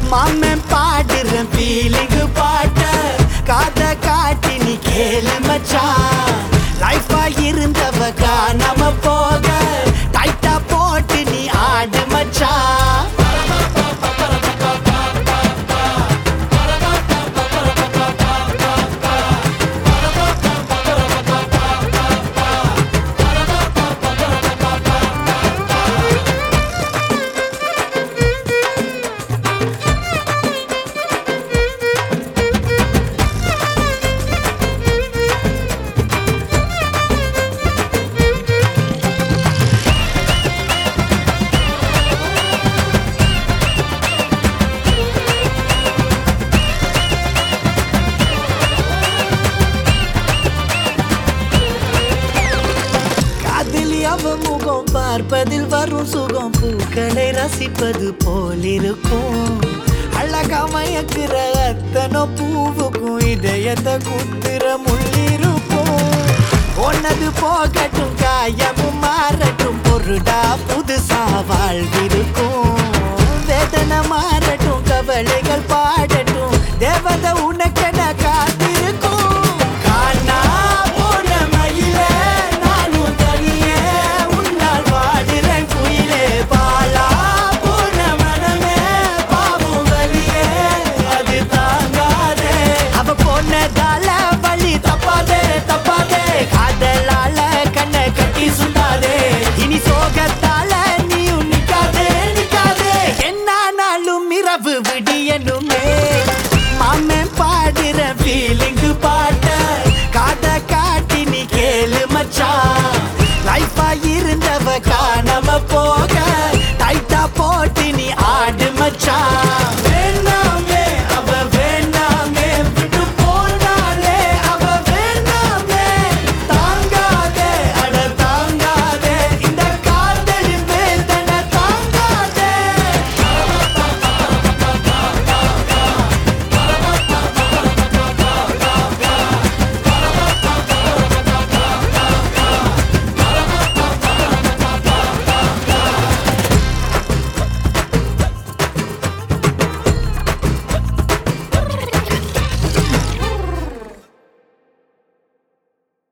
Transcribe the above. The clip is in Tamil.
மாமன் பாடுற ஃபீலிங்கு பாட்ட காத காட்டி நீ கேளு மச்சான் லைஃபா இருந்தவ காணாம போக டைட்டா போட்டு நீ ஆடு மச்சான் காதலி அவ முகம் பார்ப்பதில் வரும் சுகம் பூக்களை ரசிப்பது போலிருக்கும் அழகா மயக்குற அத்தனை பூவுக்கும் இதயத்தை குத்துற முள்ளிருக்கும் ஒன்னது போகட்டும் காயமும் மாறட்டும் பொருடா புதுசா வாழ்விருக்கும்